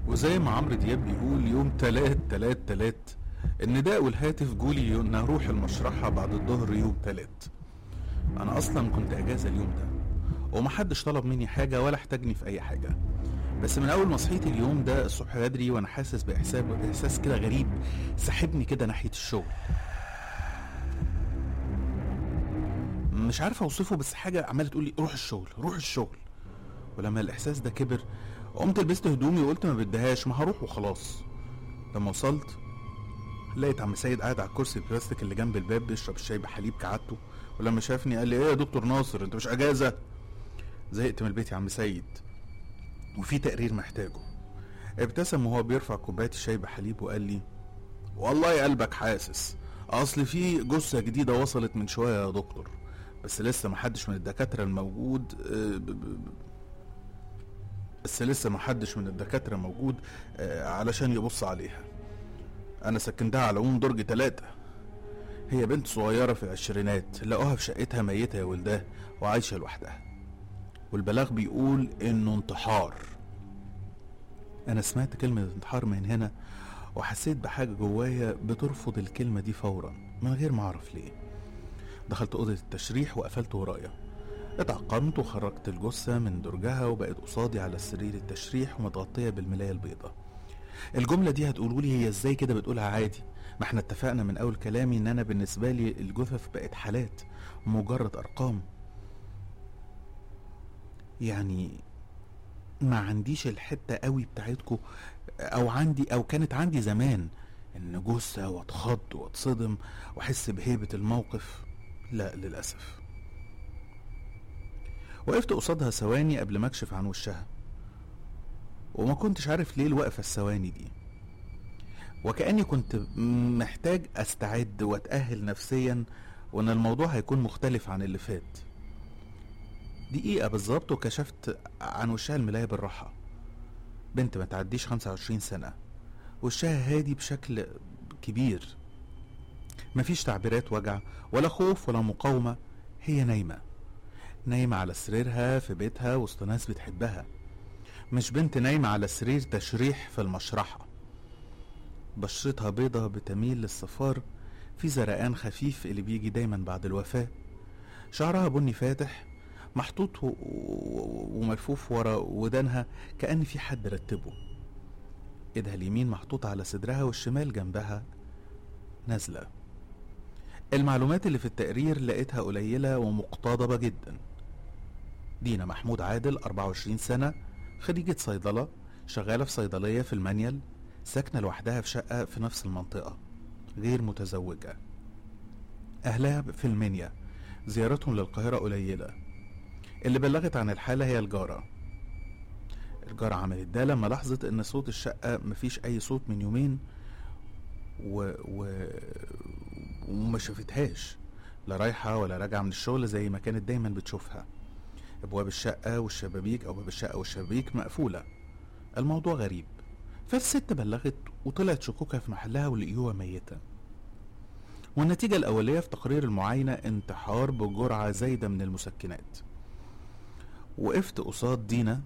وزي ما عمرو دياب بيقول يوم تلات تلات تلات النداء والهاتف جولي ان اروح المشرحة بعد الظهر يوم تلات انا اصلا كنت اجازة اليوم ده ومحدش طلب مني حاجة ولا احتاجني في اي حاجة بس من اول ما صحيت اليوم ده الصبح بدري وانا حاسس باحساس احساس كده غريب سحبني كده ناحية الشغل مش عارف اوصفه بس حاجة عمالة تقول لي روح الشغل روح الشغل ولما الاحساس ده كبر قمت لبست هدومي وقلت ما بديهاش ما هروح وخلاص لما وصلت لقيت عم سيد قاعد على الكرسي البلاستيك اللي جنب الباب بيشرب الشاي بحليب كعادته ولما شافني قال لي ايه يا دكتور ناصر انت مش اجازه زهقت من البيت يا عم سيد وفي تقرير محتاجه ابتسم وهو بيرفع كوبايه الشاي بحليب وقال لي والله قلبك حاسس اصل في جثه جديده وصلت من شويه يا دكتور بس لسه محدش من الدكاتره الموجود آه، ب- ب- ب- بس لسه محدش من الدكاتره موجود آه، علشان يبص عليها انا سكنتها على العموم درج تلاتة هي بنت صغيرة في العشرينات لقوها في شقتها ميتة يا ولداه وعايشة لوحدها والبلاغ بيقول انه انتحار انا سمعت كلمة انتحار من هنا وحسيت بحاجة جوايا بترفض الكلمة دي فورا من غير ما اعرف ليه دخلت أوضة التشريح وقفلت ورايا اتعقمت وخرجت الجثة من درجها وبقت قصادي على السرير التشريح ومتغطية بالملاية البيضاء الجملة دي هتقولوا لي هي ازاي كده بتقولها عادي ما احنا اتفقنا من اول كلامي ان انا بالنسبة لي الجثث بقت حالات مجرد ارقام يعني ما عنديش الحتة قوي بتاعتكو او عندي او كانت عندي زمان ان جثة واتخض واتصدم واحس بهيبة الموقف لا للأسف وقفت قصادها ثواني قبل ما اكشف عن وشها وما كنتش عارف ليه الوقفة الثواني دي وكأني كنت محتاج استعد واتأهل نفسيا وان الموضوع هيكون مختلف عن اللي فات دقيقة بالظبط وكشفت عن وشها الملاية بالراحة بنت ما تعديش 25 سنة وشها هادي بشكل كبير مفيش تعبيرات وجع ولا خوف ولا مقاومة هي نايمة نايمة على سريرها في بيتها وسط ناس بتحبها مش بنت نايمة على سرير تشريح في المشرحة بشرتها بيضة بتميل للصفار في زرقان خفيف اللي بيجي دايما بعد الوفاة شعرها بني فاتح محطوط و- و- وملفوف ورا ودانها كأن في حد رتبه ايدها اليمين محطوطة على صدرها والشمال جنبها نازلة المعلومات اللي في التقرير لقيتها قليلة ومقتضبة جدا دينا محمود عادل 24 سنة خريجة صيدلة شغالة في صيدلية في المانيال ساكنة لوحدها في شقة في نفس المنطقة غير متزوجة أهلها في المنيا زيارتهم للقاهرة قليلة اللي بلغت عن الحالة هي الجارة الجارة عملت ده لما لاحظت ان صوت الشقة مفيش اي صوت من يومين و... و... وما شافتهاش لا رايحة ولا راجعة من الشغل زي ما كانت دايما بتشوفها ابواب الشقة والشبابيك او باب الشقة والشبابيك مقفولة الموضوع غريب فالست بلغت وطلعت شكوكها في محلها ولقيوها ميتة والنتيجة الأولية في تقرير المعاينة انتحار بجرعة زايدة من المسكنات وقفت قصاد دينا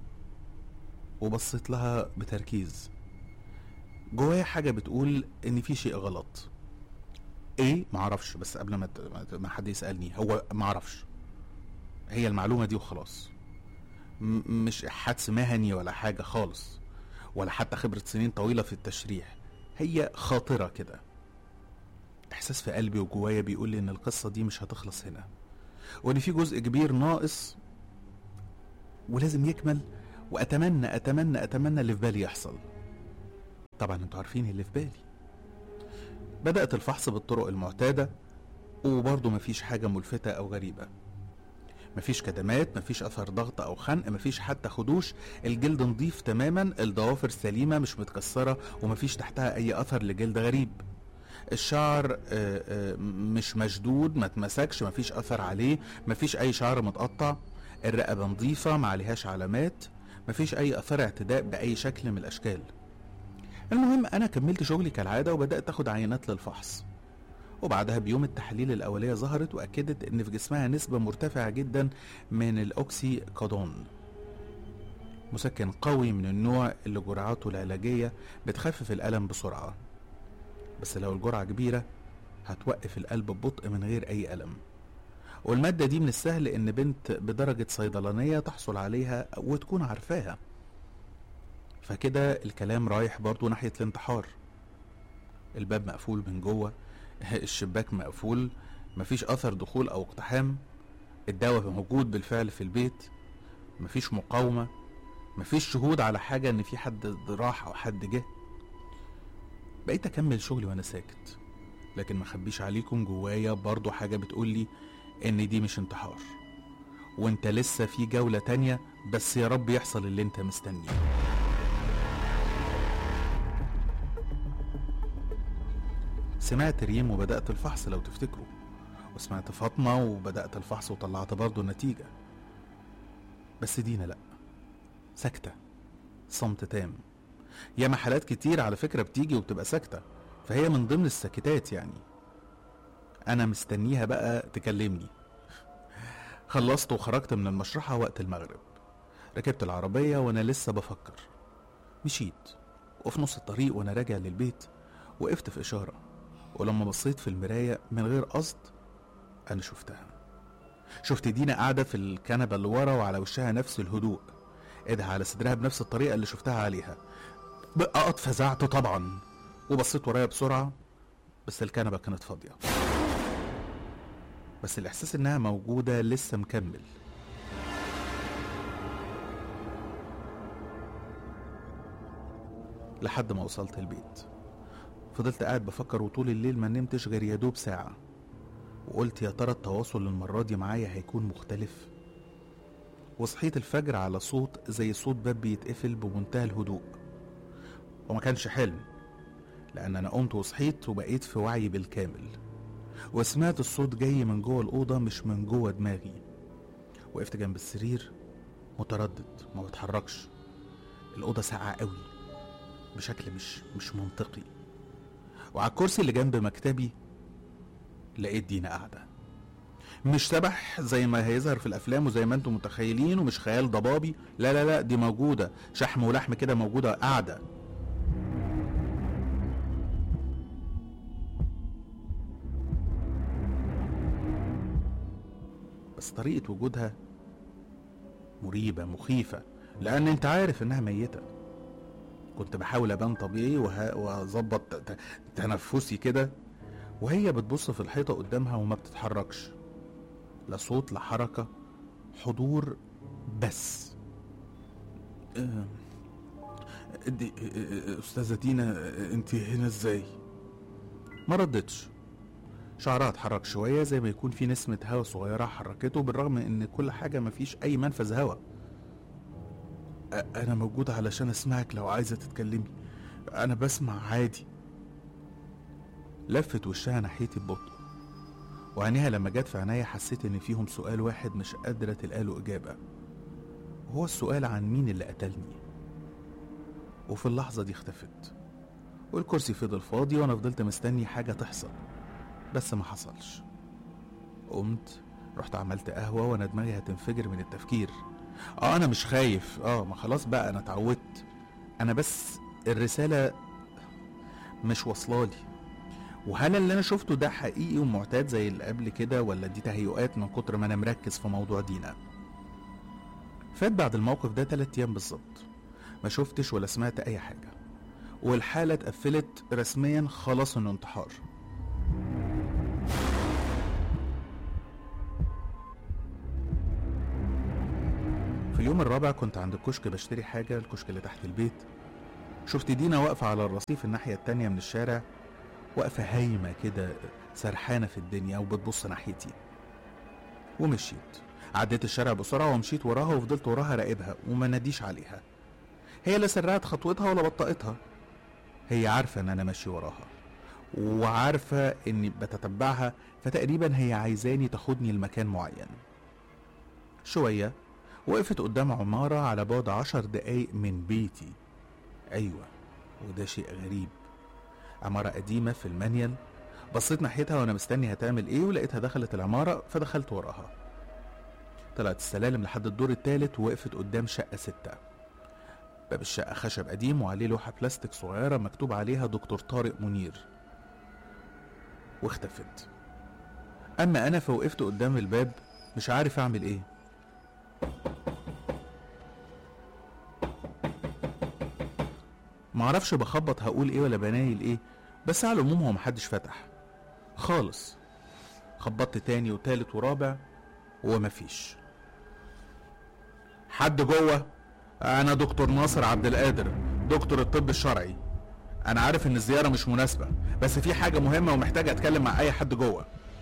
وبصيت لها بتركيز جوايا حاجة بتقول إن في شيء غلط إيه معرفش بس قبل ما ت- ما حد يسألني هو معرفش هي المعلومة دي وخلاص م- مش حدس مهني ولا حاجة خالص ولا حتى خبرة سنين طويلة في التشريح هي خاطرة كده إحساس في قلبي وجوايا بيقول لي إن القصة دي مش هتخلص هنا وإن في جزء كبير ناقص ولازم يكمل وأتمنى أتمنى أتمنى اللي في بالي يحصل طبعا انتوا عارفين اللي في بالي بدأت الفحص بالطرق المعتادة وبرضه مفيش حاجة ملفتة أو غريبة مفيش كدمات مفيش أثر ضغط أو خنق مفيش حتى خدوش الجلد نظيف تماما الضوافر سليمة مش متكسرة ومفيش تحتها أي أثر لجلد غريب الشعر آه، آه، مش مشدود ما اتمسكش مفيش أثر عليه مفيش أي شعر متقطع الرقبة نظيفة ما عليهاش علامات مفيش أي أثر اعتداء بأي شكل من الأشكال المهم أنا كملت شغلي كالعادة وبدأت أخد عينات للفحص وبعدها بيوم التحاليل الأولية ظهرت وأكدت إن في جسمها نسبة مرتفعة جدا من الأوكسي كادون مسكن قوي من النوع اللي جرعاته العلاجية بتخفف الألم بسرعة بس لو الجرعة كبيرة هتوقف القلب ببطء من غير أي ألم والمادة دي من السهل إن بنت بدرجة صيدلانية تحصل عليها وتكون عارفاها فكده الكلام رايح برضو ناحية الانتحار الباب مقفول من جوه الشباك مقفول مفيش أثر دخول أو اقتحام الدواء موجود بالفعل في البيت مفيش مقاومة مفيش شهود على حاجة إن في حد راح أو حد جه بقيت أكمل شغلي وأنا ساكت لكن ما اخبيش عليكم جوايا برضو حاجة بتقولي إن دي مش انتحار وانت لسه في جولة تانية بس يا رب يحصل اللي انت مستنيه سمعت ريم وبدأت الفحص لو تفتكروا وسمعت فاطمة وبدأت الفحص وطلعت برضو النتيجة بس دينا لأ ساكتة صمت تام ياما حالات كتير على فكرة بتيجي وبتبقى ساكتة فهي من ضمن الساكتات يعني أنا مستنيها بقى تكلمني خلصت وخرجت من المشرحة وقت المغرب ركبت العربية وأنا لسه بفكر مشيت وفي نص الطريق وأنا راجع للبيت وقفت في إشارة ولما بصيت في المراية من غير قصد أنا شفتها شفت دينا قاعدة في الكنبة اللي ورا وعلى وشها نفس الهدوء ايدها على صدرها بنفس الطريقة اللي شفتها عليها بقى اتفزعت طبعا وبصيت ورايا بسرعة بس الكنبة كانت فاضية بس الإحساس إنها موجودة لسه مكمل لحد ما وصلت البيت فضلت قاعد بفكر وطول الليل ما نمتش غير يا دوب ساعة وقلت يا ترى التواصل المرة دي معايا هيكون مختلف وصحيت الفجر على صوت زي صوت باب بيتقفل بمنتهى الهدوء وما كانش حلم لأن أنا قمت وصحيت وبقيت في وعي بالكامل وسمعت الصوت جاي من جوه الأوضة مش من جوه دماغي وقفت جنب السرير متردد ما بتحركش الأوضة ساقعة قوي بشكل مش مش منطقي وعلى الكرسي اللي جنب مكتبي لقيت دينا قاعدة مش سبح زي ما هيظهر في الأفلام وزي ما انتم متخيلين ومش خيال ضبابي لا لا لا دي موجودة شحم ولحم كده موجودة قاعدة بس طريقة وجودها مريبة مخيفة لأن أنت عارف إنها ميتة كنت بحاول أبان طبيعي وه- وأظبط ت- تنفسي كده وهي بتبص في الحيطة قدامها وما بتتحركش لا صوت لا حركة حضور بس آه، دي آه، أستاذة دينا آه، أنت هنا إزاي؟ ما ردتش شعرها اتحرك شوية زي ما يكون في نسمة هوا صغيرة حركته بالرغم من ان كل حاجة مفيش اي منفذ هوا أ- انا موجود علشان اسمعك لو عايزة تتكلمي انا بسمع عادي لفت وشها ناحيتي ببطء وعينيها لما جت في عينيا حسيت ان فيهم سؤال واحد مش قادرة تلقاله اجابة وهو السؤال عن مين اللي قتلني وفي اللحظة دي اختفت والكرسي فضل فاضي وانا فضلت مستني حاجة تحصل بس ما حصلش قمت رحت عملت قهوة وانا دماغي هتنفجر من التفكير اه انا مش خايف اه ما خلاص بقى انا اتعودت انا بس الرسالة مش واصلالي وهل اللي انا شفته ده حقيقي ومعتاد زي اللي قبل كده ولا دي تهيؤات من كتر ما انا مركز في موضوع دينا فات بعد الموقف ده تلات ايام بالظبط ما شفتش ولا سمعت اي حاجة والحالة اتقفلت رسميا خلاص انه انتحار في اليوم الرابع كنت عند الكشك بشتري حاجة الكشك اللي تحت البيت شفت دينا واقفة على الرصيف الناحية التانية من الشارع واقفة هايمة كده سرحانة في الدنيا وبتبص ناحيتي ومشيت عديت الشارع بسرعة ومشيت وراها وفضلت وراها راقبها وما ناديش عليها هي لا سرعت خطوتها ولا بطأتها هي عارفة ان انا ماشي وراها وعارفة اني بتتبعها فتقريبا هي عايزاني تاخدني لمكان معين شوية وقفت قدام عمارة على بعد عشر دقايق من بيتي أيوة وده شيء غريب عمارة قديمة في المانيال بصيت ناحيتها وأنا مستني هتعمل إيه ولقيتها دخلت العمارة فدخلت وراها طلعت السلالم لحد الدور التالت ووقفت قدام شقة ستة باب الشقة خشب قديم وعليه لوحة بلاستيك صغيرة مكتوب عليها دكتور طارق منير واختفت أما أنا فوقفت قدام الباب مش عارف أعمل إيه معرفش بخبط هقول إيه ولا بنايل إيه بس على العموم هو محدش فتح خالص خبطت تاني وتالت ورابع ومفيش حد جوه انا دكتور ناصر عبد القادر دكتور الطب الشرعي انا عارف ان الزياره مش مناسبه بس في حاجه مهمه ومحتاج اتكلم مع اي حد جوه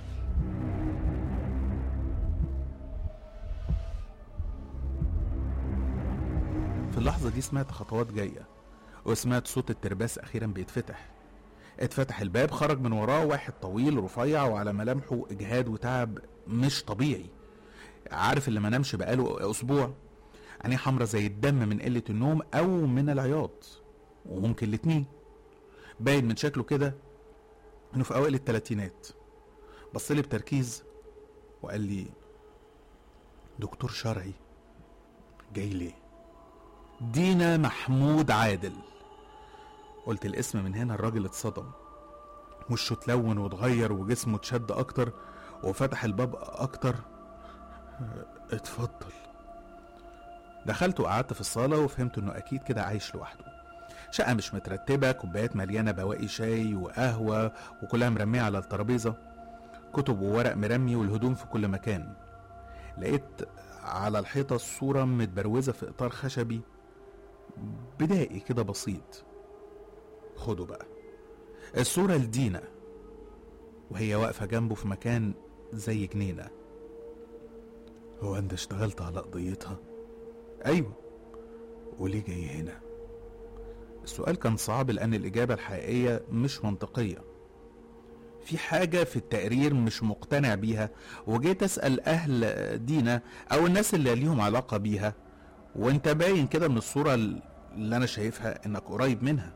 في اللحظه دي سمعت خطوات جايه وسمعت صوت الترباس اخيرا بيتفتح اتفتح الباب خرج من وراه واحد طويل رفيع وعلى ملامحه اجهاد وتعب مش طبيعي عارف اللي ما نامش بقاله اسبوع عينيه حمرا زي الدم من قله النوم او من العياط وممكن الاتنين باين من شكله كده انه في اوائل التلاتينات بص لي بتركيز وقال لي دكتور شرعي جاي ليه دينا محمود عادل قلت الاسم من هنا الراجل اتصدم وشه اتلون واتغير وجسمه اتشد اكتر وفتح الباب اكتر اتفضل دخلت وقعدت في الصالة وفهمت انه اكيد كده عايش لوحده شقة مش مترتبة كوبايات مليانة بواقي شاي وقهوة وكلها مرمية على الترابيزة كتب وورق مرمي والهدوم في كل مكان لقيت على الحيطة صورة متبروزة في إطار خشبي بدائي كده بسيط خدوا بقى الصورة لدينا وهي واقفة جنبه في مكان زي جنينة هو انت اشتغلت على قضيتها ايوه وليه جاي هنا السؤال كان صعب لان الاجابة الحقيقية مش منطقية في حاجة في التقرير مش مقتنع بيها وجيت اسأل اهل دينا او الناس اللي ليهم علاقة بيها وانت باين كده من الصورة اللي انا شايفها انك قريب منها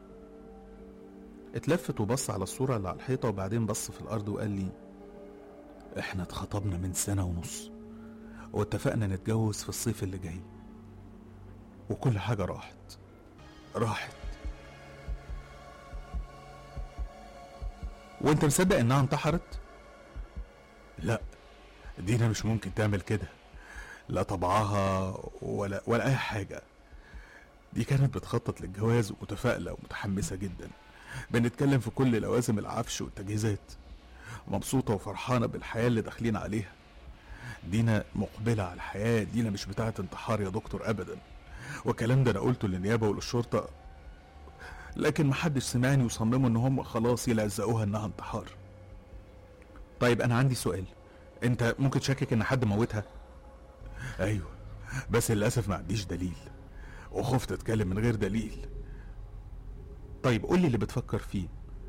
اتلفت وبص على الصورة اللي على الحيطة وبعدين بص في الأرض وقال لي احنا اتخطبنا من سنة ونص واتفقنا نتجوز في الصيف اللي جاي وكل حاجة راحت راحت وانت مصدق انها انتحرت؟ لا دينا مش ممكن تعمل كده لا طبعها ولا ولا اي حاجة دي كانت بتخطط للجواز ومتفائلة ومتحمسة جدا بنتكلم في كل لوازم العفش والتجهيزات مبسوطة وفرحانة بالحياة اللي داخلين عليها دينا مقبلة على الحياة دينا مش بتاعة انتحار يا دكتور أبدا والكلام ده أنا قلته للنيابة وللشرطة لكن محدش سمعني وصمموا إن هم خلاص يلزقوها إنها انتحار طيب أنا عندي سؤال أنت ممكن تشكك إن حد موتها؟ أيوه بس للأسف ما عنديش دليل وخفت أتكلم من غير دليل طيب قولي اللي بتفكر فيه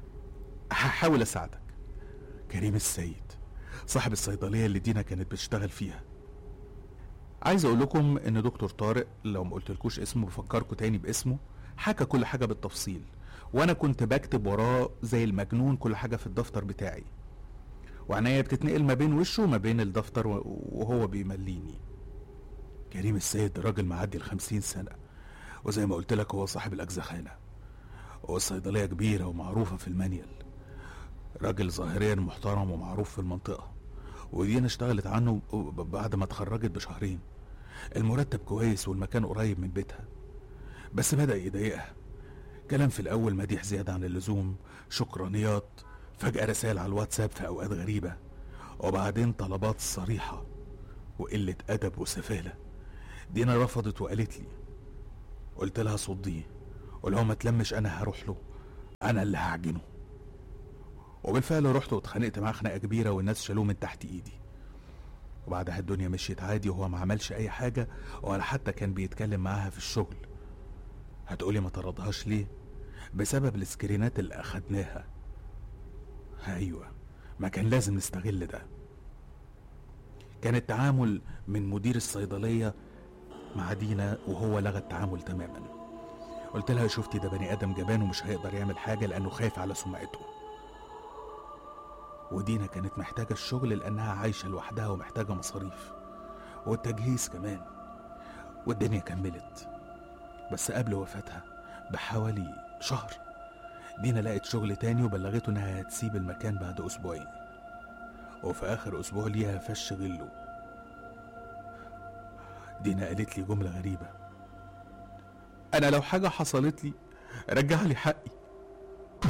هحاول اساعدك كريم السيد صاحب الصيدليه اللي دينا كانت بتشتغل فيها عايز اقول لكم ان دكتور طارق لو ما قلتلكوش اسمه بفكركم تاني باسمه حكى كل حاجه بالتفصيل وانا كنت بكتب وراه زي المجنون كل حاجه في الدفتر بتاعي وعناية بتتنقل ما بين وشه وما بين الدفتر وهو بيمليني كريم السيد راجل معدي الخمسين سنة وزي ما قلت لك هو صاحب الأجزخانة والصيدلية كبيرة ومعروفة في المانيال راجل ظاهريا محترم ومعروف في المنطقة ودينا اشتغلت عنه بعد ما اتخرجت بشهرين المرتب كويس والمكان قريب من بيتها بس بدأ يضايقها كلام في الأول مديح زيادة عن اللزوم شكرانيات فجأة رسائل على الواتساب في أوقات غريبة وبعدين طلبات صريحة وقلة أدب وسفالة دينا رفضت وقالت لي قلت لها صديه ولو ما تلمش انا هروح له انا اللي هعجنه وبالفعل رحت واتخانقت معاه خناقه كبيره والناس شالوه من تحت ايدي وبعدها الدنيا مشيت عادي وهو ما عملش اي حاجه ولا حتى كان بيتكلم معاها في الشغل هتقولي ما طردهاش ليه بسبب السكرينات اللي اخدناها ايوه ما كان لازم نستغل ده كان التعامل من مدير الصيدليه مع دينا وهو لغى التعامل تماما قلت لها شفتي ده بني ادم جبان ومش هيقدر يعمل حاجه لانه خايف على سمعته ودينا كانت محتاجه الشغل لانها عايشه لوحدها ومحتاجه مصاريف والتجهيز كمان والدنيا كملت بس قبل وفاتها بحوالي شهر دينا لقت شغل تاني وبلغته انها هتسيب المكان بعد اسبوعين وفي اخر اسبوع ليها فش غله دينا قالت لي جملة غريبة انا لو حاجة حصلت لي رجع لي حقي